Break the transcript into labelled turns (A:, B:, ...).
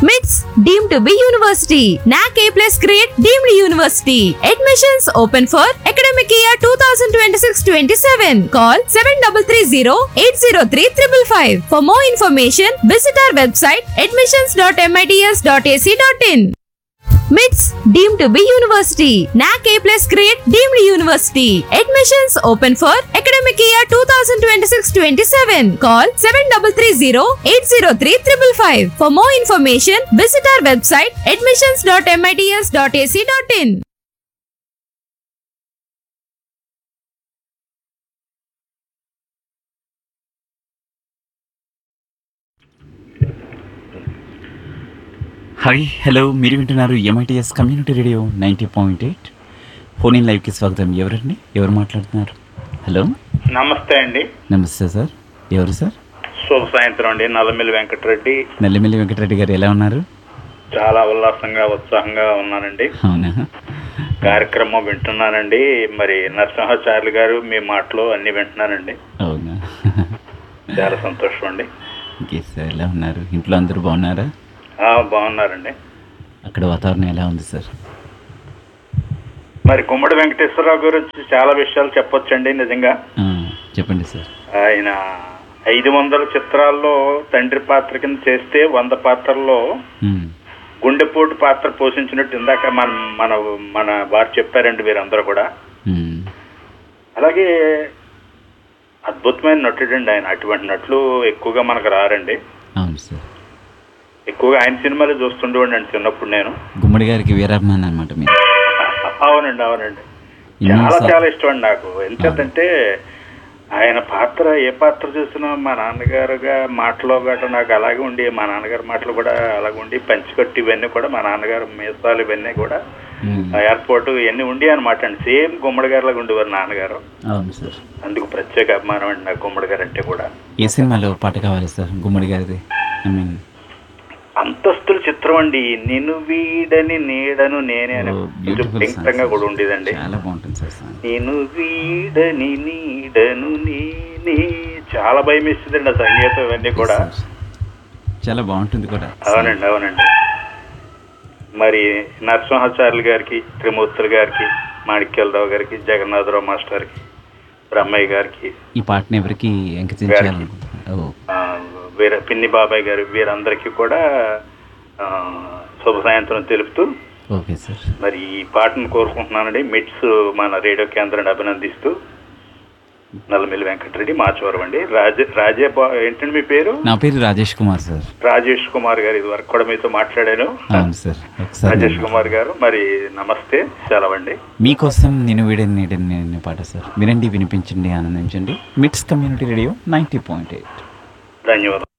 A: MITS deemed to be university. NAC A plus grade deemed university. Admissions open for academic year 2026-27. Call 7330-803-555. For more information, visit our website admissions.mits.ac.in. MITS deemed to be university. NAC A plus grade deemed university. Admissions open for academic year 2026-27. Call 7330-803-555. For more information, visit our website admissions.mits.ac.in.
B: Hi hello మీరు వింటున్నారు MITS community radio ninety point eight phone in లైవ్కి స్వాగతం ఎవరండి ఎవరు మాట్లాడుతున్నారు hello
C: నమస్తే అండి
B: నమస్తే సార్ ఎవరు సార్
C: శుభ సాయంత్రం అండి నల్లమిల్లి వెంకటరెడ్డి
B: నల్లిమిల్లి వెంకటరెడ్డి గారు ఎలా ఉన్నారు
C: చాలా ఉల్లాసంగా ఉత్సాహంగా ఉన్నానండి
B: అవునా
C: కార్యక్రమం వింటున్నానండి మరి నరసింహాచార్యులు గారు మీ మాటలు అన్ని వింటున్నానండి
B: అవునా
C: చాలా సంతోషం అండి
B: ఓకే సార్ ఎలా ఉన్నారు ఇంట్లో అందరూ బాగున్నారా
C: ఆ, బాగున్నారండి
B: అక్కడ వాతావరణం ఎలా ఉంది సార్
C: మరి గుమ్మడి వెంకటేశ్వరరావు గురించి చాలా విషయాలు చెప్పొచ్చండి నిజంగా
B: ఆ, చెప్పండి సార్
C: ఆయన ఐదు వందల చిత్రాల్లో తండ్రి పాత్ర కింద చేస్తే వంద పాత్రల్లో
B: ఉమ్,
C: గుండెపోటు పాత్ర పోషించినట్టు ఇందాక మన మన మన వారు చెప్పారండి వీరందరూ కూడా
B: ఉమ్,
C: అలాగే అద్భుతమైన నటుడండి ఆయన అటువంటి నటులు ఎక్కువగా మనకు రారండి
B: అవును సార్
C: ఎక్కువగా ఆయన సినిమాలు చూస్తుండేవాడిని చిన్నప్పుడు నేను
B: గుమ్మడి గారికి వీరాభిమాన్ అనమాట మీరు
C: అవునండి అవునండి
B: ఎన్నో
C: చాలా
B: సార్-
C: చాలా ఇష్టం అండి నాకు ఎందుకంటే ఆయన పాత్ర ఏ పాత్ర చూసినా మా నాన్నగారుగా మాటలో గట్రా నాకు అలాగే ఉండి మా నాన్నగారి మాటలు కూడా అలాగే ఉండి పంచికట్టు ఇవన్నీ కూడా మా నాన్నగారు మీసాలు ఇవన్నీ కూడా
B: ఉమ్,
C: ఎయిర్పోర్ట్ ఇవన్నీ ఉండి అనమాట అండి సేమ్ గుమ్మడి గారిలాగా ఉండేవారు నాన్నగారు
B: అవును సార్
C: అందుకు ప్రత్యేక అభిమానం అండి నాకు గుమ్మడి గారు అంటే కూడా
B: ఏ సినిమాలో పాట కావాలి సార్ గుమ్మడి గారిది ఐ మీన్
C: అంతస్తుల చిత్రం అండి నిన్ను వీడని నీడను నేనే అని కొంచెం భయంకరంగా కూడా ఉండేదండి
B: చాలా బాగుంటుంది సార్ సాంగ్
C: నేను వీడని నీడను నేనే చాలా భయం వేస్తుందండి ఆ సంగీతం ఇవన్నీ కూడా
B: సార్. చాలా బాగుంటుంది కూడా
C: అవునండి అవునండి మరి నరసింహాచార్యులు గారికి త్రిమూర్తులు గారికి మాణిక్యాలరావు గారికి జగన్నాథరావు మాస్టర్కి బ్రహ్మయ్య గారికి
B: ఈ పాటను ఎవరికి ఎంకరించాలనుకుంటున్నారు ఓ
C: ఆ, వీర పిన్ని బాబాయ్ గారు వీరందరికీ కూడా ఆ, శుభ సాయంత్రం తెలుపుతూ
B: ఓకే సార్
C: మరి ఈ పాటను కోరుకుంటున్నానండి మిట్స్ మన రేడియో కేంద్రాన్ని అభినందిస్తూ నల్లమిల్లి వెంకటరెడ్డి మాచవరం అండి రాజ రాజే బా- ఏంటండి మీ పేరు
B: నా పేరు రాజేష్ కుమార్ సార్
C: రాజేష్ కుమార్ గారు ఇది వరకు కూడా మీతో మాట్లాడాను
B: అవును సార్ ఒకసారి
C: రాజేష్
B: నేను-
C: కుమార్ గారు మరి నమస్తే సెలవండి
B: మీకోసం నేను వీడని నీడని నేను పాట సార్ వినండి వినిపించండి ఆనందించండి MITS community radio ninety point eight
C: ధన్యవాదాలు